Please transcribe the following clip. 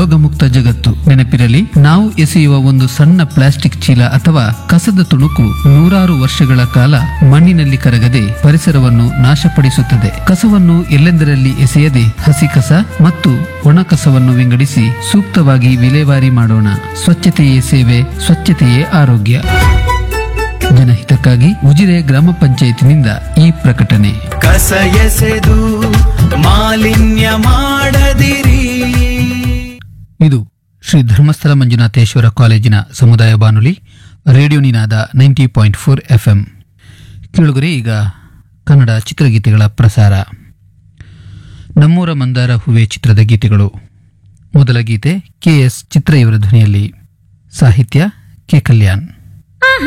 ರೋಗಮುಕ್ತ ಜಗತ್ತು ನೆನಪಿರಲಿ ನಾವು ಎಸೆಯುವ ಒಂದು ಸಣ್ಣ ಪ್ಲಾಸ್ಟಿಕ್ ಚೀಲ ಅಥವಾ ಕಸದ ತುಣುಕು ನೂರಾರು ವರ್ಷಗಳ ಕಾಲ ಮಣ್ಣಿನಲ್ಲಿ ಕರಗದೆ ಪರಿಸರವನ್ನು ನಾಶಪಡಿಸುತ್ತದೆ ಕಸವನ್ನು ಎಲ್ಲೆಂದರಲ್ಲಿ ಎಸೆಯದೆ ಹಸಿ ಕಸ ಮತ್ತು ಒಣ ಕಸವನ್ನು ವಿಂಗಡಿಸಿ ಸೂಕ್ತವಾಗಿ ವಿಲೇವಾರಿ ಮಾಡೋಣ ಸ್ವಚ್ಛತೆಯೇ ಸೇವೆ ಸ್ವಚ್ಛತೆಯೇ ಆರೋಗ್ಯ ಜನಹಿತಕ್ಕಾಗಿ ಉಜಿರೆ ಗ್ರಾಮ ಪಂಚಾಯತಿನಿಂದ ಈ ಪ್ರಕಟಣೆ ಕಸ ಎಸೆದು ಮಾಲಿನ್ಯ ಮಾಡದಿರಿ ಇದು ಶ್ರೀ ಧರ್ಮಸ್ಥಳ ಮಂಜುನಾಥೇಶ್ವರ ಕಾಲೇಜಿನ ಸಮುದಾಯ ಬಾನುಲಿ radio Ninada ninety point four F M ಕೇಳುಗರೆ ಈಗ ಕನ್ನಡ ಚಿತ್ರಗೀತೆಗಳ ಪ್ರಸಾರ ನಮ್ಮೂರ ಮಂದಾರ ಹೂವೆ ಚಿತ್ರದ ಗೀತೆಗಳು ಮೊದಲ ಗೀತೆ ಕೆ ಎಸ್ ಚಿತ್ರ ಇವರ ಧ್ವನಿಯಲ್ಲಿ ಸಾಹಿತ್ಯ ಕೆ ಕಲ್ಯಾಣ್